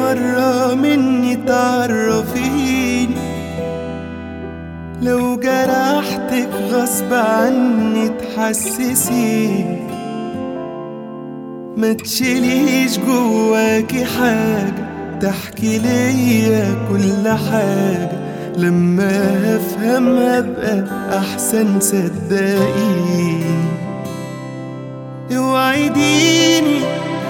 مرة مني تعرفيني لو جرحتك غصب عني تحسسيني ما تشيليش جواكي حاجة تحكي ليا كل حاجة لما افهم ابقى احسن صدقيني اوعديني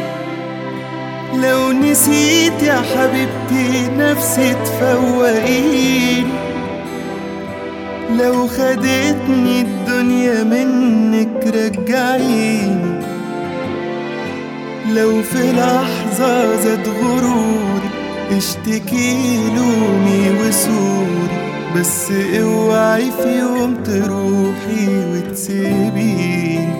لو نسيت يا حبيبتي نفسي تفوقيني لو خدتني الدنيا منك رجعيني لو في لحظة زاد غروري اشتكي لومي وسوري بس اوعي في يوم تروحي وتسيبيني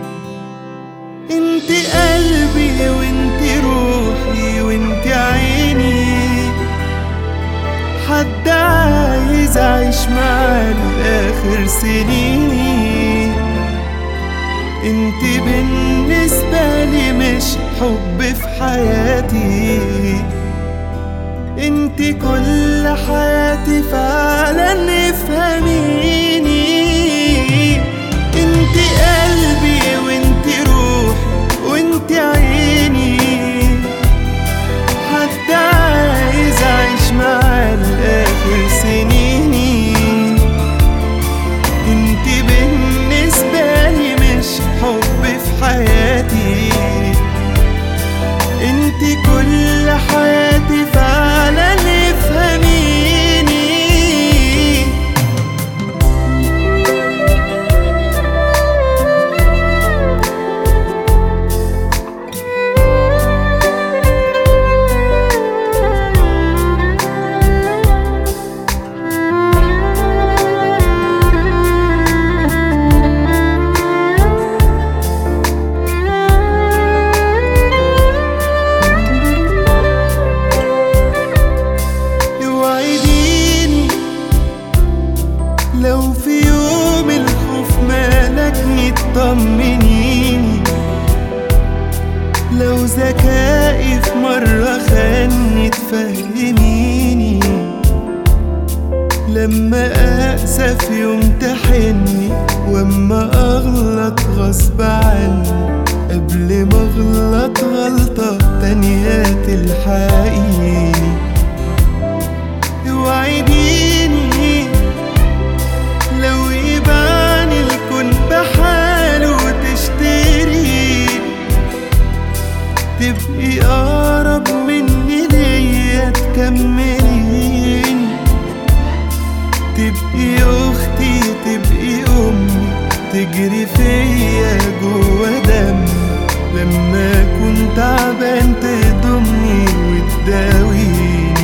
انت قلبي وانت روحي وانت عيني حد عايز اعيش معاه لاخر سنيني انت بالنسبة لي مش حب في حياتي انت كل حياتي فعلا افهميني انت قلبي وانت روحي وانت عيني حد عايز اعيش معاه لاخر سنيني انت بالنسبة لي مش حب في حياتي انت كل حياتي فعلا افهميني اوعديني لو في يوم الخوف مالكني تطمنيني لو ذكائي في مرة خاني تفهميني لما أقسى في يوم تحني واما أغلط غصب عني قبل ما أغلط غلطة تانية تلحقيني اوعديني لو يبان الكون بحاله وتشتري تبقي أقرب مني ليا تكمليني تبقي أختي تبقي أمي تجري فيا جوا دمي لما أكون تعبان تضمني وتداويني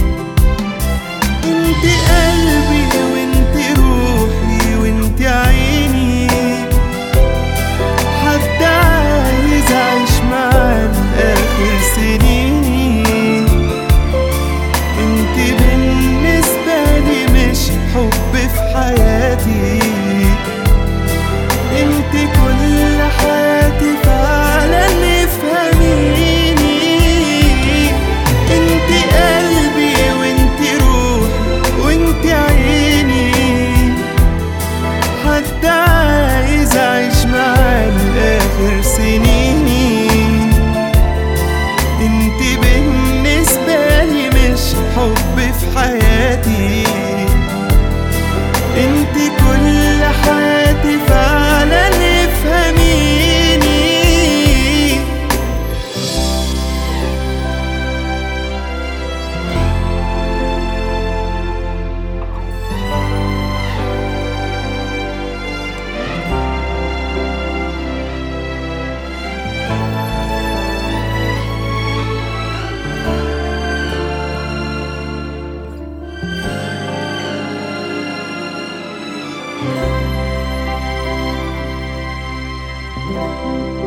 انت قلبي وانت روحي وانت عيني حد عايز اعيش معاه لاخر سنيني انت بالنسبة لي مش حب في حياتي انت كل حياتي فعلا افهميني انت قلبي وانت روحي وانت عيني حد عايز اعيش معاه لاخر سنيني انت بالنسبة لي مش حب في حياتي انت كل حياتي فعلا افهميني thank you